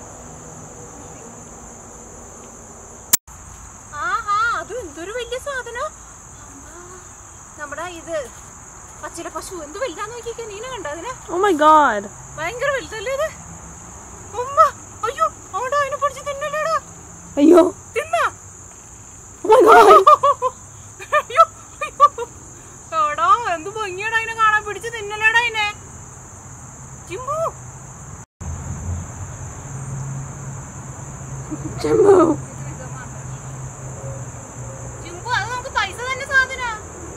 ആഹാ അത് എന്തൊരു വലിയ സാധനം അമ്മാ. നമ്മുടെ ഇത് പച്ചില പശു എന്ത് വലുതാന്ന് നോക്കിയൊക്കെ നീന കണ്ടോ അതിനെ Oh my god. ഭയങ്കര വലുതല്ലേ ഇത് ഉമ്മ അയ്യോ അവിടെ അതിനെ പിടിച്ച് തിന്നല്ലേടാ Ayo. തിന്നാ Oh my god. അയ്യോ അയ്യോ. എടാ എന്ത് ഭംഗിയാടാ അതിനെ കാണാൻ പിടിച്ച് തിന്നലേടാ അതിനെ ചിമ്പു Jimbo. ചിമ്പു അത് നമുക്ക് പൈസ തന്നെ സാധനാ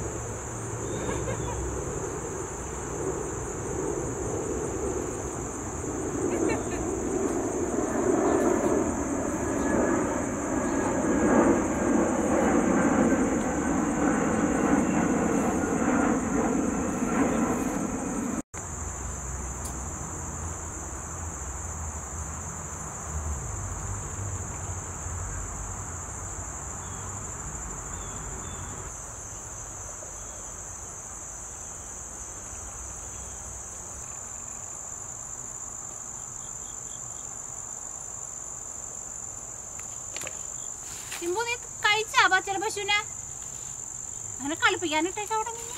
ചിമ്പു നീ കഴിച്ചാ പച്ചല പശുവിനെ അങ്ങനെ കളിപ്പിക്കാനിട്ടേക്ക് അവിടെ നിന്ന്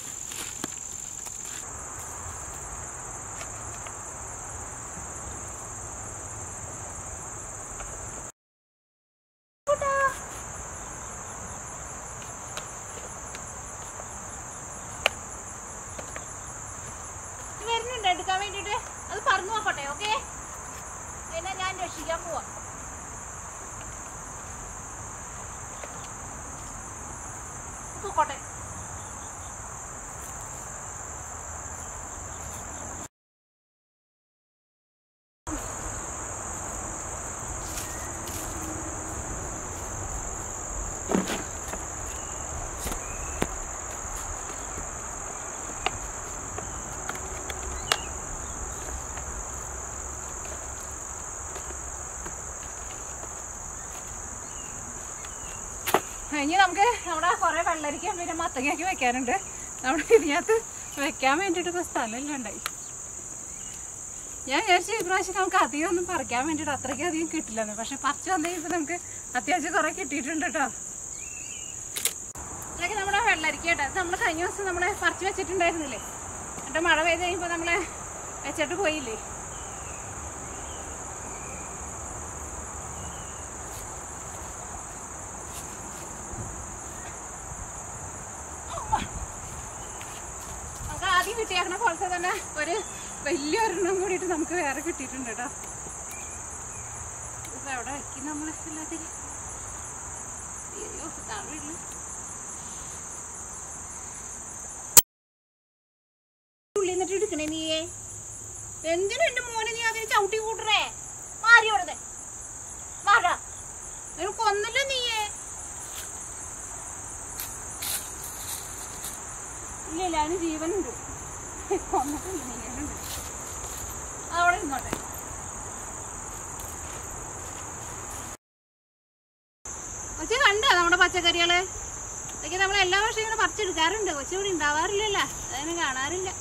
ഇത് വരുന്നുണ്ട് എടുക്കാൻ വേണ്ടിട്ട് അത് പറഞ്ഞു നോക്കട്ടെ ഓക്കെ അതിനെ ഞാൻ രക്ഷിക്കാൻ പോവാ പോക്കോട്ടെ ഇനി നമുക്ക് നമ്മുടെ കുറെ വെള്ളരിക്കും പിന്നെ മത്തങ്ങയൊക്കെ വെക്കാനുണ്ട് നമ്മുടെ ഇതിനകത്ത് വെക്കാൻ വേണ്ടിയിട്ട് ഇപ്പൊ സ്ഥലമെല്ലാം ഉണ്ടായി ഞാൻ വിചാരിച്ചു ഇപ്രാവശ്യം നമുക്ക് അധികം ഒന്നും പറിക്കാൻ വേണ്ടിയിട്ട് അത്രയ്ക്ക് അധികം കിട്ടില്ലെന്ന് പക്ഷെ പറിച്ചു വന്നു കഴിയുമ്പോൾ നമുക്ക് അത്യാവശ്യം കുറെ കിട്ടിയിട്ടുണ്ട് കേട്ടോ ഇതൊക്കെ നമ്മുടെ വെള്ളരിക്ക കേട്ടോ ഇത് നമ്മൾ കഴിഞ്ഞ ദിവസം നമ്മളെ പറിച്ചു വെച്ചിട്ടുണ്ടായിരുന്നില്ലേ എന്നിട്ട് മഴ പെയ്ത് കഴിയുമ്പോൾ നമ്മളെ വെച്ചിട്ട് പോയില്ലേ നമുക്ക് ആദ്യം കിട്ടിയേക്കണ പോലത്തെ തന്നെ ഒരു വലിയൊരെണ്ണം കൂടിയിട്ട് നമുക്ക് വേറെ കിട്ടിയിട്ടുണ്ട് കേട്ടോ ഇപ്പൊ എവിടെ വെക്കും നമ്മൾ എല്ലാത്തിനും അയ്യോ താഴെ ഉള്ളിൽ നിന്നിട്ട് എടുക്കണേ നീയേ എന്തിനാ എന്റെ മോനെ നീ അതിന് ചവിട്ടി കൂട്ടറേ മാറി അവിടുത്തെ മാറാ നിനക്ക് കൊന്നല്ലോ നീയേ ഇല്ല ഇല്ല അതിന് ജീവനുണ്ട് കൊന്നിട്ടില്ല ജീവനുണ്ട് അവിടെ ഇരുന്നോട്ടെ കൊച്ചു കണ്ടോ നമ്മുടെ പച്ചക്കറികള് ഇതൊക്കെ നമ്മൾ എല്ലാ വർഷവും ഇങ്ങനെ പറിച്ചെടുക്കാറുണ്ട് കൊച്ചു ഇവിടെ ഉണ്ടാവാറില്ലല്ലോ അതിനെ കാണാറില്ല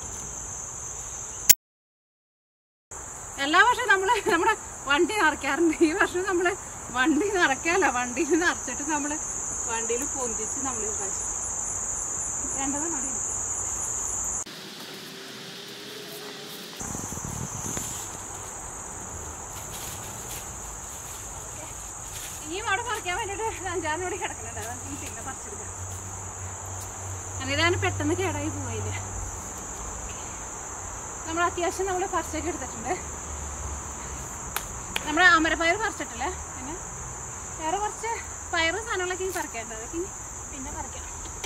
എല്ലാ വർഷവും നമ്മള് നമ്മുടെ വണ്ടി നിറയ്ക്കാറുണ്ട് ഈ വർഷം നമ്മള് വണ്ടി നിറയ്ക്കാല്ല വണ്ടിയിൽ നിറച്ചിട്ട് നമ്മള് വണ്ടിയിൽ പൊന്തിച്ച് നമ്മൾ രണ്ടതാണ് അവിടെ ഇരിക്കുന്നത്. ഇനിയും അവിടെ പറിക്കാൻ വേണ്ടിട്ട് അഞ്ചാറിന് കൂടി കിടക്കുന്നുണ്ട് അത് നമുക്ക് പിന്നെ പറിച്ചെടുക്കാം അങ്ങനെ പെട്ടെന്ന് കേടായി പോയില്ല നമ്മൾ അത്യാവശ്യം നമ്മൾ പറിച്ചൊക്കെ എടുത്തിട്ടുണ്ട് നമ്മൾ അമരപ്പയർ പറിച്ചിട്ടില്ല പിന്നെ വേറെ കുറച്ച് പയറ് സാധനങ്ങളൊക്കെ ഇനി പറിക്കേണ്ടത് അതൊക്കെ ഇനി പിന്നെ പറിക്കാം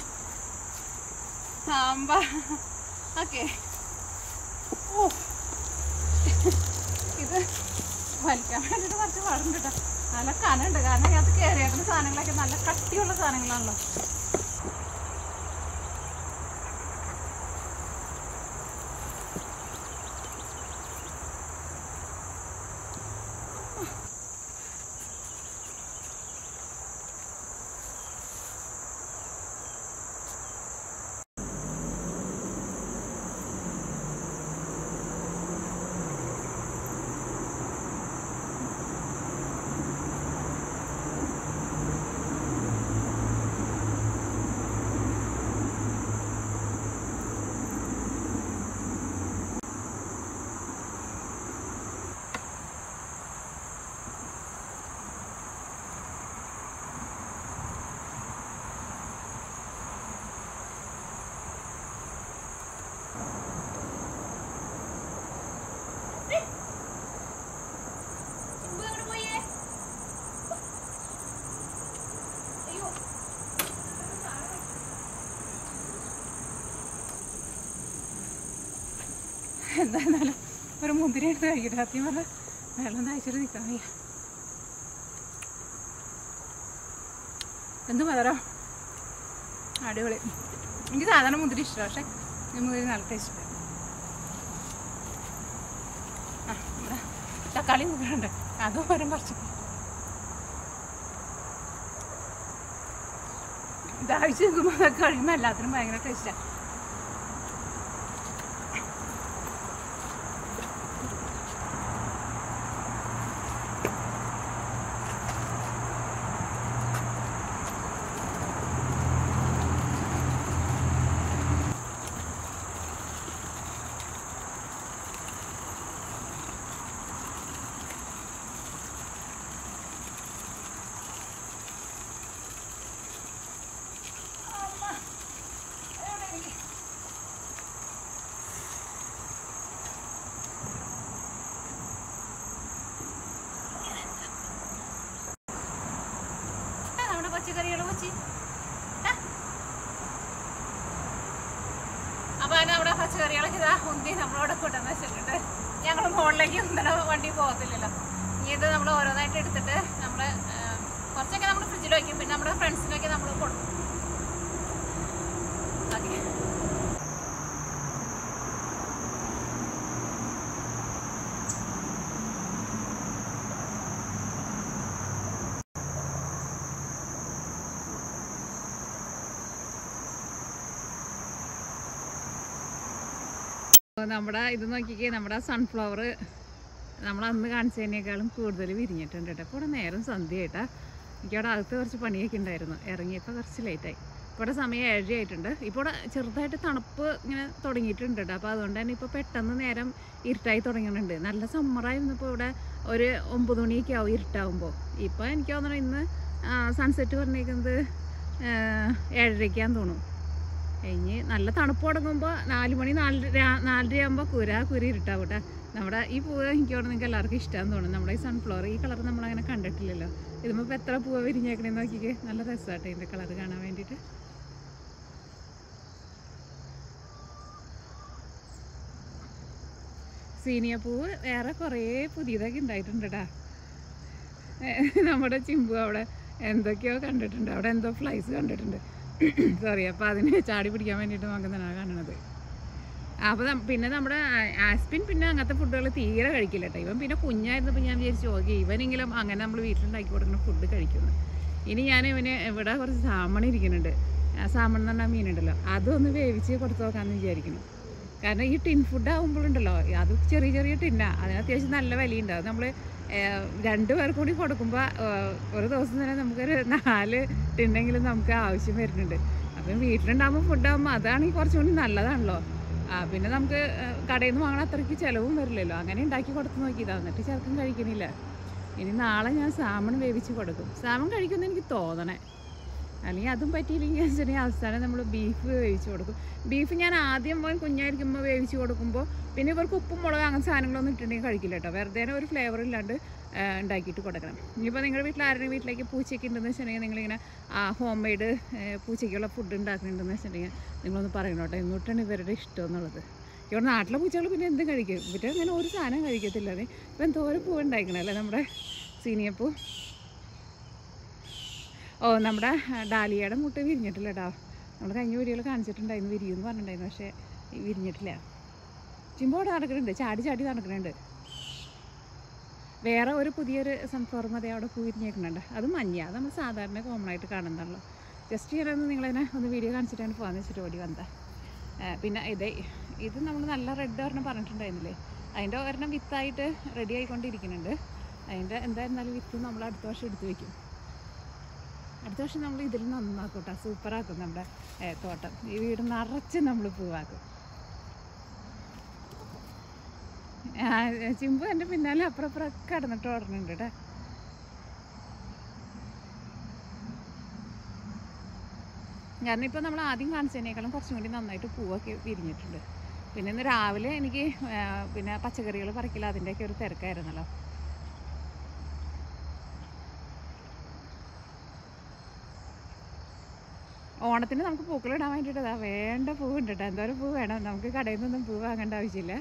സാമ്പാ ഓക്കെ ഓ ഇത് വലിക്കാൻ വേണ്ടിയിട്ട് കുറച്ച് പാടുണ്ട് കേട്ടോ നല്ല കനുണ്ട് കാരണം ഇതിനകത്ത് കയറിയേക്കുന്ന സാധനങ്ങളൊക്കെ നല്ല കട്ടിയുള്ള സാധനങ്ങളാണല്ലോ ചിമ്പു എവിടെ പോയേ? അയ്യോ. എന്തായാലും ഒരു മുന്തിരി എടുത്ത് കഴിക്കട്ടെ സത്യം പറഞ്ഞ വെള്ളം തയ്ച്ചിട്ട് നിൽക്കാൻ വയ്യ എന്ത് പതറോ അടിപൊളി എനിക്ക് സാധാരണ മുന്തിരി ഇഷ്ടമാണ് പക്ഷെ ഈ മുന്തിരി നല്ല ടേസ്റ്റ് ഉണ്ട് ആ ഇവിടെ തക്കാളി മുതിരുണ്ട് അതും വരും കുറച്ച് ദാഹിച്ച് നിൽക്കുമ്പോൾ അതൊക്കെ കഴിയുമ്പോൾ എല്ലാത്തിനും ഭയങ്കര ടേസ്റ്റാണ് നമ്മുടെ പച്ചക്കറികൾ വെച്ച് അപ്പൊ അതിന് നമ്മുടെ പച്ചക്കറികളൊക്കെ ഇതാ ഉന്തി നമ്മളവിടെ കൊണ്ടുവന്ന് വെച്ചിട്ടുണ്ട് ഞങ്ങൾ മുകളിലേക്ക് ഉന്തണ വണ്ടി പോകത്തില്ലല്ലോ ഇനി ഇത് നമ്മൾ ഓരോന്നായിട്ട് എടുത്തിട്ട് നമ്മൾ കുറച്ചൊക്കെ നമ്മൾ ഫ്രിഡ്ജിൽ വയ്ക്കും പിന്നെ നമ്മുടെ ഫ്രണ്ട്സിനൊക്കെ നമ്മൾ കൊടുക്കും ഓക്കെ നമ്മുടെ ഇത് നോക്കിക്കേ നമ്മുടെ സൺഫ്ലവർ നമ്മൾ അന്ന് കാണിച്ചതിനേക്കാളും കൂടുതൽ വിരിഞ്ഞിട്ടുണ്ട് കേട്ടോ ഇപ്പോൾ ഇവിടെ നേരം സന്ധ്യയായിട്ടാ എനിക്ക് അവിടെ അകത്ത് കുറച്ച് പണിയൊക്കെ ഉണ്ടായിരുന്നു ഇറങ്ങിയപ്പോൾ കുറച്ച് ലേറ്റായി ഇപ്പോൾ ഇവിടെ സമയം ഏഴര ആയിട്ടുണ്ട് ഇപ്പോൾ ഇവിടെ ചെറുതായിട്ട് തണുപ്പ് ഇങ്ങനെ തുടങ്ങിയിട്ടുണ്ട് കേട്ടോ അപ്പോൾ അതുകൊണ്ട് തന്നെ ഇപ്പോൾ പെട്ടെന്ന് നേരം ഇരുട്ടായി തുടങ്ങുന്നുണ്ട് നല്ല സമ്മറായിരുന്നു ഇപ്പോൾ ഇവിടെ ഒരു ഒമ്പത് മണിയൊക്കെ ആവും ഇരുട്ടാവുമ്പോൾ ഇപ്പോൾ എനിക്ക് തോന്നുന്നു ഇന്ന് സൺസെറ്റ് പറഞ്ഞേക്കുന്നത് ഏഴരയ്ക്കാന്ന് തോന്നുന്നു കഴിഞ്ഞ് നല്ല തണുപ്പ് തുടങ്ങുമ്പോൾ നാല് മണി നാലര നാലര ആകുമ്പോൾ കുര കുര ഇരുട്ടാവും കേട്ടോ നമ്മുടെ ഈ പൂവ് എനിക്ക് തോന്നുന്നു നിങ്ങൾക്ക് എല്ലാവർക്കും ഇഷ്ടമാണെന്ന് തോന്നുന്നു നമ്മുടെ ഈ സൺഫ്ലവർ ഈ കളർ നമ്മളങ്ങനെ കണ്ടിട്ടില്ലല്ലോ ഇതുമ്പോൾ ഇപ്പോൾ എത്ര പൂവ് വിരിഞ്ഞേക്കണേന്ന് നോക്കിക്കേ നല്ല രസമാട്ടെ ഇതിൻ്റെ കളർ കാണാൻ വേണ്ടിയിട്ട് സീനിയ പൂവ് വേറെ കുറേ പുതിയതൊക്കെ ഉണ്ടായിട്ടുണ്ട് കേട്ടാ നമ്മുടെ ചിമ്പു അവിടെ എന്തൊക്കെയോ കണ്ടിട്ടുണ്ട് അവിടെ എന്തോ ഫ്ലൈസ് കണ്ടിട്ടുണ്ട് സോറി അപ്പോൾ അതിനെ ചാടി പിടിക്കാൻ വേണ്ടിയിട്ട് നോക്കുന്നതാണ് കാണുന്നത് അപ്പോൾ പിന്നെ നമ്മുടെ ആ- ആസ്പിൻ പിന്നെ അങ്ങനത്തെ ഫുഡുകൾ തീരെ കഴിക്കില്ല കേട്ടോ ഇവൻ പിന്നെ കുഞ്ഞായിരുന്നപ്പോൾ ഞാൻ വിചാരിച്ചു ഓക്കെ ഇവനെങ്കിലും അങ്ങനെ നമ്മൾ വീട്ടിലുണ്ടാക്കി കൊടുക്കുന്ന ഫുഡ് കഴിക്കുന്നു ഇനി ഞാൻ ഇവന് ഇവിടെ കുറച്ച് സാമൺ ഇരിക്കുന്നുണ്ട് ആ സാമൺ എന്ന് പറഞ്ഞാൽ മീനുണ്ടല്ലോ അതൊന്ന് വേവിച്ച് കൊടുത്തു നോക്കാമെന്ന് വിചാരിക്കുന്നു കാരണം ഈ ടിൻ ഫുഡ് ആകുമ്പോഴുണ്ടല്ലോ അത് ചെറിയ ചെറിയ ടിന്നാണ് അതിന് അത്യാവശ്യം നല്ല വിലയുണ്ട് അത് നമ്മൾ രണ്ട് പേർക്ക് കൂടി കൊടുക്കുമ്പോൾ ഒരു ദിവസം തന്നെ നമുക്കൊരു നാല് ടിന്നെങ്കിലും നമുക്ക് ആവശ്യം വരുന്നുണ്ട് അപ്പം വീട്ടിലുണ്ടാകുമ്പോൾ ഫുഡാകുമ്പോൾ അതാണെങ്കിൽ കുറച്ചും കൂടി നല്ലതാണല്ലോ ആ പിന്നെ നമുക്ക് ഏഹ്, കടയിൽ നിന്ന് വാങ്ങണ അത്രയ്ക്ക് ചിലവും വരില്ലല്ലോ അങ്ങനെ ഉണ്ടാക്കി കൊടുത്ത് നോക്കിയതാണ് എന്നിട്ട് ചെറുക്കം കഴിക്കണില്ല ഇനി നാളെ ഞാൻ സാമൺ വേവിച്ച് കൊടുക്കും സാമൺ കഴിക്കുമെന്ന് എനിക്ക് തോന്നണേ അല്ലെങ്കിൽ അതും പറ്റിയില്ലെങ്കിൽ വെച്ചിട്ടുണ്ടെങ്കിൽ അവസാനം നമ്മൾ ബീഫ് വേവിച്ച് കൊടുക്കും ബീഫ് ഞാൻ ആദ്യം പോയി കുഞ്ഞായിരിക്കുമ്പോൾ വേവിച്ച് കൊടുക്കുമ്പോൾ പിന്നെ ഇവർക്ക് ഉപ്പും മുളക് അങ്ങനത്തെ സാധനങ്ങളൊന്നും ഇട്ടിട്ടുണ്ടെങ്കിൽ കഴിക്കില്ല കേട്ടോ വെറുതെ ഒരു ഫ്ലേവർ ഇല്ലാണ്ട് ആ, ഉണ്ടാക്കിയിട്ട് കൊടുക്കണം ഇനിയിപ്പോൾ നിങ്ങളുടെ വീട്ടിൽ ആരുടെ വീട്ടിലേക്ക് പൂച്ചയ്ക്ക് ഉണ്ടെന്ന് വെച്ചിട്ടുണ്ടെങ്കിൽ നിങ്ങളിങ്ങനെ ഹോം മെയ്ഡ് പൂച്ചയ്ക്കുള്ള ഫുഡ് ഉണ്ടാക്കുന്നുണ്ടെന്ന് വെച്ചിട്ടുണ്ടെങ്കിൽ നിങ്ങളൊന്ന് പറയണം കേട്ടോ എങ്ങോട്ടാണ് ഇവരുടെ ഇഷ്ടം എന്നുള്ളത് ഇവിടെ നാട്ടിലെ പൂച്ചകൾ പിന്നെ എന്തും കഴിക്കും ഇവർ അങ്ങനെ ഒരു സാധനം കഴിക്കത്തില്ല അത് ഇപ്പം എന്തോരം പൂവ് ഉണ്ടായിക്കണല്ലേ നമ്മുടെ സീനിയപ്പൂ ഓ നമ്മുടെ ആ, ഡാലിയയുടെ മുട്ട വിരിഞ്ഞിട്ടില്ല കേട്ടോ നമ്മൾ കഴിഞ്ഞ വീഡിയോയിൽ കാണിച്ചിട്ടുണ്ടായിരുന്നു വിരിയുമെന്ന് പറഞ്ഞിട്ടുണ്ടായിരുന്നു പക്ഷേ ഈ വിരിഞ്ഞിട്ടില്ല ചിമ്പോടെ നടക്കുന്നുണ്ട് ചാടി ചാടി നടക്കുന്നുണ്ട് വേറെ ഒരു പുതിയൊരു സൺഫ്ലവർ മതി അവിടെ പൂ വിരിഞ്ഞേക്കുന്നുണ്ട് അത് മഞ്ഞ അത് നമ്മൾ സാധാരണ കോമൺ ആയിട്ട് കാണുന്നുള്ളൂ ജസ്റ്റ് ഞാനൊന്ന് നിങ്ങളതിനെ ഒന്ന് വീഡിയോ കാണിച്ചിട്ടാണ് പോകാന്ന് വെച്ചിട്ട് ഓടി വന്നത് പിന്നെ ഇത് ഇത് നമ്മൾ നല്ല റെഡ് ഒരെണ്ണം പറഞ്ഞിട്ടുണ്ടായിരുന്നില്ലേ അതിൻ്റെ ഒരെണ്ണം വിത്തായിട്ട് റെഡി ആയിക്കൊണ്ടിരിക്കുന്നുണ്ട് അതിൻ്റെ എന്തായിരുന്നാലും വിത്ത് നമ്മൾ അടുത്ത വർഷം എടുത്ത് വെക്കും അടുത്ത വർഷം നമ്മൾ ഇതിൽ നന്നാക്കും കേട്ടോ സൂപ്പറാക്കും നമ്മുടെ ഏ, തോട്ടം ഈ വീട് നിറച്ച് നമ്മൾ പൂവാക്കും ആ, ചിമ്പു എൻ്റെ പിന്നാലെ അപ്പുറം അപ്പുറമൊക്കെ കിടന്നിട്ട് ഓടുന്നുണ്ട് കേട്ടോ കാരണം ഇപ്പോൾ നമ്മൾ ആദ്യം കാണിച്ചതിനേക്കാളും കുറച്ചും കൂടി നന്നായിട്ട് പൂവൊക്കെ വിരിഞ്ഞിട്ടുണ്ട് പിന്നെ ഇന്ന് രാവിലെ എനിക്ക് ആ, പിന്നെ പച്ചക്കറികൾ പറിക്കില്ല അതിൻ്റെയൊക്കെ ഒരു തിരക്കായിരുന്നല്ലോ ഓണത്തിന് നമുക്ക് പൂക്കൾ ഇടാൻ വേണ്ടിയിട്ട് ഇതാ വേണ്ട പൂവ് ഉണ്ട് കേട്ടോ എന്തോരം പൂ വേണം നമുക്ക് കടയിൽ നിന്നൊന്നും പൂ വാങ്ങേണ്ട ആവശ്യമില്ല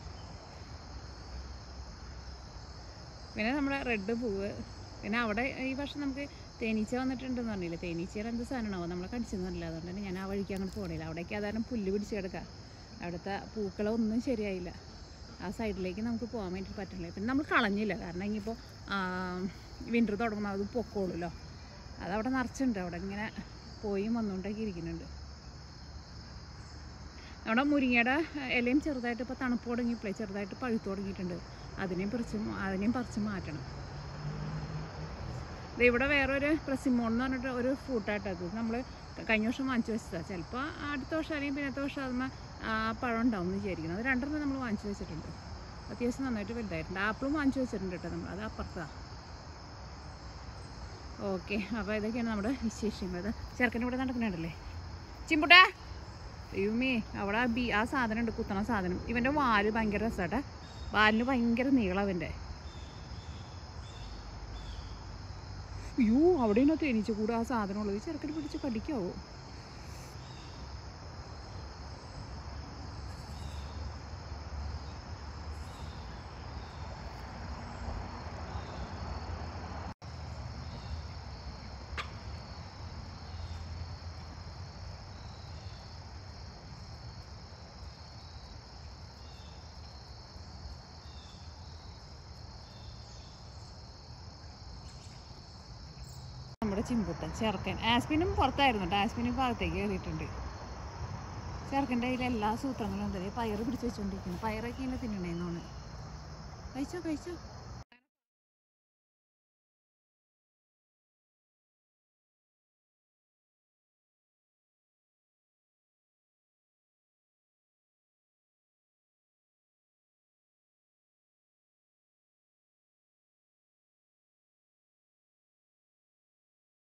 പിന്നെ നമ്മുടെ റെഡ് പൂവ് പിന്നെ അവിടെ ഈ വർഷം നമുക്ക് തേനീച്ച വന്നിട്ടുണ്ടെന്ന് പറഞ്ഞില്ലേ തേനീച്ചയുടെ എന്ത് സാധനമാണോ നമ്മളെ കടിച്ചെന്നല്ല അതുകൊണ്ട് തന്നെ ഞാൻ ആ വഴിക്ക് അങ്ങോട്ട് പോകണില്ല അവിടേക്ക് അതാരം പുല്ല് പിടിച്ച് കിടക്കുക അവിടുത്തെ പൂക്കളൊന്നും ശരിയായില്ല ആ സൈഡിലേക്ക് നമുക്ക് പോകാൻ വേണ്ടിയിട്ട് പറ്റില്ല പിന്നെ നമ്മൾ കളഞ്ഞില്ല കാരണം ഇനിയിപ്പോൾ വിൻ്റർ തുടങ്ങുമ്പോൾ അത് പൊക്കോളൂല്ലോ അതവിടെ നിറച്ചുണ്ട് അവിടെ ഇങ്ങനെ പോയും വന്നുകൊണ്ടൊക്കെ ഇരിക്കുന്നുണ്ട് നമ്മുടെ മുരിങ്ങയുടെ ഇലയും ചെറുതായിട്ട് ഇപ്പോൾ തണുപ്പ് തുടങ്ങിയപ്പോഴേ ചെറുതായിട്ട് പഴുത്ത് തുടങ്ങിയിട്ടുണ്ട് അതിനെയും പറിച്ച് മാ- അതിനെയും പറിച്ച് മാറ്റണം ദേ ഇവിടെ വേറൊരു പ്രസിമോൺ എന്ന് പറഞ്ഞിട്ട് ഒരു ഫ്രൂട്ടായിട്ട് അത് നമ്മൾ കഴിഞ്ഞ വർഷം വാങ്ങിച്ചു വെച്ചതാണ് ചിലപ്പോൾ അടുത്ത വർഷം അല്ലെങ്കിൽ പിന്നത്തെ വർഷം അതിന് ആ പഴം ഉണ്ടാവും എന്ന് വിചാരിക്കണം അത് രണ്ടെണ്ണം നമ്മൾ വാങ്ങിച്ചു വെച്ചിട്ടുണ്ട് അത്യാവശ്യം നന്നായിട്ട് വലുതായിട്ടുണ്ട് ആപ്പിളും വാങ്ങിച്ചു വെച്ചിട്ടുണ്ട് കേട്ടോ നമ്മൾ അത് അപ്പുറത്താണ് ഓക്കെ അപ്പോൾ ഇതൊക്കെയാണ് നമ്മുടെ വിശേഷങ്ങൾ ഇത് ചെറുക്കൻ്റെ ഇവിടെ നടക്കുന്നുണ്ടല്ലേ ചിമ്പുട്ടാ അയ്യോമേ അവിടെ ആ ബി ആ സാധനം ഉണ്ട് കുത്തണ സാധനം ഇവൻ്റെ വാല് ഭയങ്കര രസമാട്ടെ വാലിന് ഭയങ്കര നീളം അവൻ്റെ അയ്യോ അവിടെ നിന്ന് തേനീച്ച കൂടെ ആ സാധനം ഉള്ളത് ചെറുക്കന് പിടിച്ച് കടിക്കാവോ നമ്മുടെ ചിമ്പുട്ടൻ ചെറുക്കൻ ആസ്പിനും പുറത്തായിരുന്നു കേട്ടോ ആസ്പിനും ഭാഗത്തേക്ക് കയറിയിട്ടുണ്ട് ചെറുക്കൻ്റെ കയ്യിൽ എല്ലാ സൂത്രങ്ങളും ഉണ്ട് ദേ പയറ് പിടിച്ച് വെച്ചോണ്ടിരിക്കുന്നു പയറൊക്കെ ഇങ്ങനെ തിന്നണേന്നോണ് കഴിച്ചോ കഴിച്ചോ